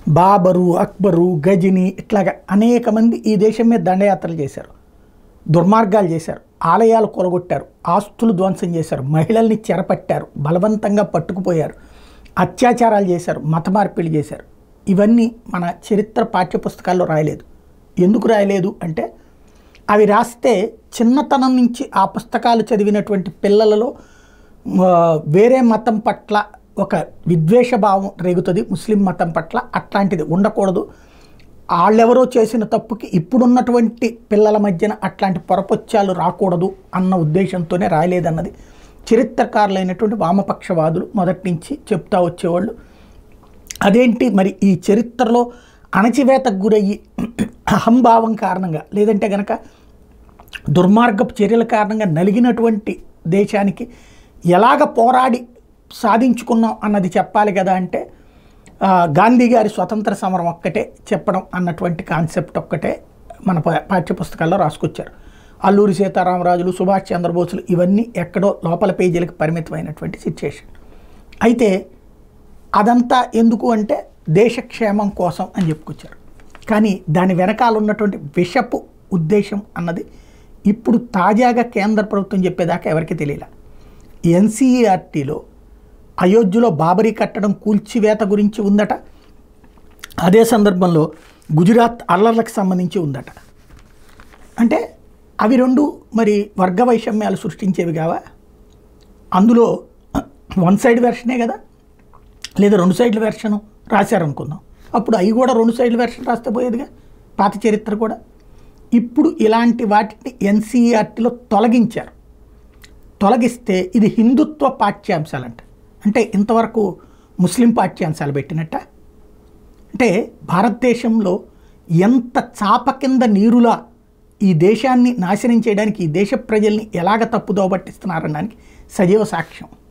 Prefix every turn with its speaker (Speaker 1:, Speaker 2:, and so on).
Speaker 1: బాబరు అక్బరు గజిని ఇట్లాగా అనేక మంది ఈ దేశం మీద దండయాత్రలు చేశారు దుర్మార్గాలు చేశారు ఆలయాలు కొలగొట్టారు ఆస్తులు ధ్వంసం చేశారు మహిళల్ని చెరపట్టారు బలవంతంగా పట్టుకుపోయారు అత్యాచారాలు చేశారు మత మార్పిడి చేశారు ఇవన్నీ మన చరిత్ర పాఠ్యపుస్తకాల్లో రాయలేదు ఎందుకు రాయలేదు అంటే అవి రాస్తే చిన్నతనం నుంచి ఆ పుస్తకాలు చదివినటువంటి పిల్లలలో ఆ, వేరే మతం పట్ల ఒక విద్వేష భావం రేగుతుంది ముస్లిం మతం పట్ల అట్లాంటిది ఉండకూడదు వాళ్ళెవరో చేసిన తప్పుకి ఇప్పుడున్నటువంటి పిల్లల మధ్యన అట్లాంటి పొరపొచ్చాలు రాకూడదు అన్న ఉద్దేశంతోనే రాయలేదన్నది చరిత్రకారులైనటువంటి వామపక్షవాదులు మొదటి నుంచి చెప్తా వచ్చేవాళ్ళు అదేంటి మరి ఈ చరిత్రలో అణచివేతకు గురయ్యి అహంభావం కారణంగా లేదంటే గనక దుర్మార్గపు చర్యల కారణంగా నలిగినటువంటి దేశానికి ఎలాగ పోరాడి సాధించుకున్నాం అన్నది చెప్పాలి కదా అంటే ఆ, గాంధీ గారి స్వతంత్ర సమరం ఒక్కటే చెప్పడం అన్నటువంటి కాన్సెప్ట్ ఒక్కటే మన పా- పాఠ్యపుస్తకాల్లో రాసుకొచ్చారు అల్లూరి సీతారామరాజులు సుభాష్ చంద్రబోసులు ఇవన్నీ ఎక్కడో లోపల పేజీలకు పరిమితమైనటువంటి సిచ్యుయేషన్ అయితే అదంతా ఎందుకు అంటే దేశక్షేమం కోసం అని చెప్పుకొచ్చారు కానీ దాని వెనకాల ఉన్నటువంటి విషపు ఉద్దేశం అన్నది ఇప్పుడు తాజాగా కేంద్ర ప్రభుత్వం చెప్పేదాకా ఎవరికి తెలియలే ఎన్సీఈఆర్టీలో అయోధ్యలో బాబరీ కట్టడం కూల్చివేత గురించి ఉందట అదే సందర్భంలో గుజరాత్ అల్లర్లకు సంబంధించి ఉందట అంటే అవి రెండు మరి వర్గ వైషమ్యాలు సృష్టించేవి కావా అందులో వన్ సైడ్ వెర్షనే కదా లేదా రెండు సైడ్ల వెర్షను రాశారనుకుందాం అప్పుడు అవి కూడా రెండు సైడ్ల వెర్షన్ రాస్తే పోయేదిగా పాత చరిత్ర కూడా ఇప్పుడు ఇలాంటి వాటిని ఎన్సీఆర్టీలో తొలగించారు తొలగిస్తే ఇది హిందుత్వ పాఠ్యాంశాలంట అంటే ఇంతవరకు ముస్లిం పాఠ్యాంశాలు పెట్టినట్ట అంటే భారతదేశంలో ఎంత చాప కింద నీరులా ఈ దేశాన్ని నాశనం చేయడానికి ఈ దేశ ప్రజల్ని ఎలాగ తప్పుదోవ పట్టిస్తున్నారనడానికి సజీవ సాక్ష్యం